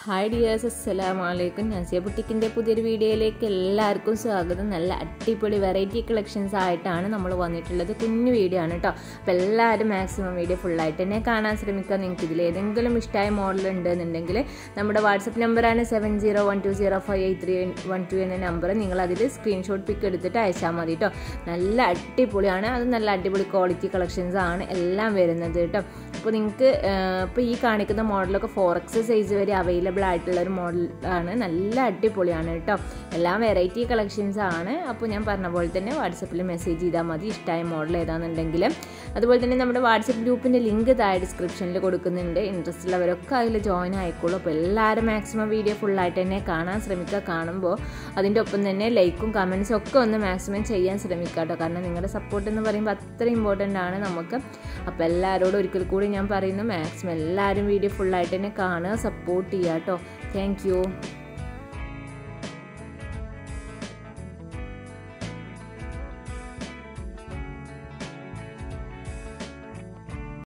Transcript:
hi dears അസ്സലാമു അലൈക്കും നസിയ ബുട്ടിക്കിൻ്റെ പുതിയൊരു വീഡിയോയിലേക്ക് എല്ലാവർക്കും സ്വാഗതം നല്ല അടിപൊളി വെറൈറ്റി കളക്ഷൻസ് ആയിട്ടാണ് നമ്മൾ വന്നിട്ടുള്ളത് കുഞ്ഞു വീഡിയോ ആണ് കേട്ടോ അപ്പോൾ എല്ലാവരും മാക്സിമം വീഡിയോ ഫുള്ളായിട്ട് തന്നെ കാണാൻ ശ്രമിക്കുക നിങ്ങൾക്ക് ഇതിൽ ഏതെങ്കിലും ഇഷ്ടമായ മോഡൽ ഉണ്ടെന്നുണ്ടെങ്കിൽ നമ്മുടെ വാട്സപ്പ് നമ്പറാണ് seven zero one two zero five eight three one two എന്ന നമ്പർ നിങ്ങൾ അതിൽ സ്ക്രീൻഷോട്ട് പിക്ക് എടുത്തിട്ട് അയച്ചാൽ മതി കേട്ടോ നല്ല അടിപൊളിയാണ് അത് നല്ല അടിപൊളി ക്വാളിറ്റി കളക്ഷൻസ് ആണ് എല്ലാം വരുന്നത് കേട്ടോ അപ്പോൾ നിങ്ങൾക്ക് ഇപ്പോൾ ഈ കാണിക്കുന്ന മോഡലൊക്കെ ഫോർ എക്സ് സൈസ് വരെ അവൈലബിൾ ആയിട്ടുള്ള ഒരു മോഡലാണ് നല്ല അടിപൊളിയാണ് കേട്ടോ എല്ലാം വെറൈറ്റി കളക്ഷൻസ് ആണ് അപ്പോൾ ഞാൻ പറഞ്ഞ പോലെ തന്നെ വാട്സപ്പിൽ മെസ്സേജ് ചെയ്താൽ മതി ഇഷ്ടമായ മോഡൽ ഏതാണെന്നുണ്ടെങ്കിൽ അതുപോലെ തന്നെ നമ്മുടെ വാട്സപ്പ് ഗ്രൂപ്പിൻ്റെ ലിങ്ക് താഴെ ഡിസ്ക്രിപ്ഷനിൽ കൊടുക്കുന്നുണ്ട് ഇൻട്രസ്റ്റ് ഉള്ളവരൊക്കെ അതിൽ ജോയിൻ ആയിക്കോളൂ അപ്പോൾ എല്ലാവരും മാക്സിമം വീഡിയോ ഫുള്ളായിട്ട് തന്നെ കാണാൻ ശ്രമിക്കുക കാണുമ്പോൾ അതിൻ്റെ ഒപ്പം തന്നെ ലൈക്കും കമൻസും ഒക്കെ ഒന്ന് മാക്സിമം ചെയ്യാൻ ശ്രമിക്കുക കേട്ടോ കാരണം നിങ്ങളുടെ സപ്പോർട്ട് എന്ന് പറയുമ്പോൾ അത്ര ഇമ്പോർട്ടൻ്റ് ആണ് നമുക്ക് അപ്പോൾ എല്ലാവരോടും ഒരിക്കൽ കൂടി ഞാൻ പറയുന്നു മാക്സിമം എല്ലാവരും വീഡിയോ ഫുള്ളായിട്ട് തന്നെ കാണുക സപ്പോർട്ട് ചെയ്യുക കേട്ടോ താങ്ക്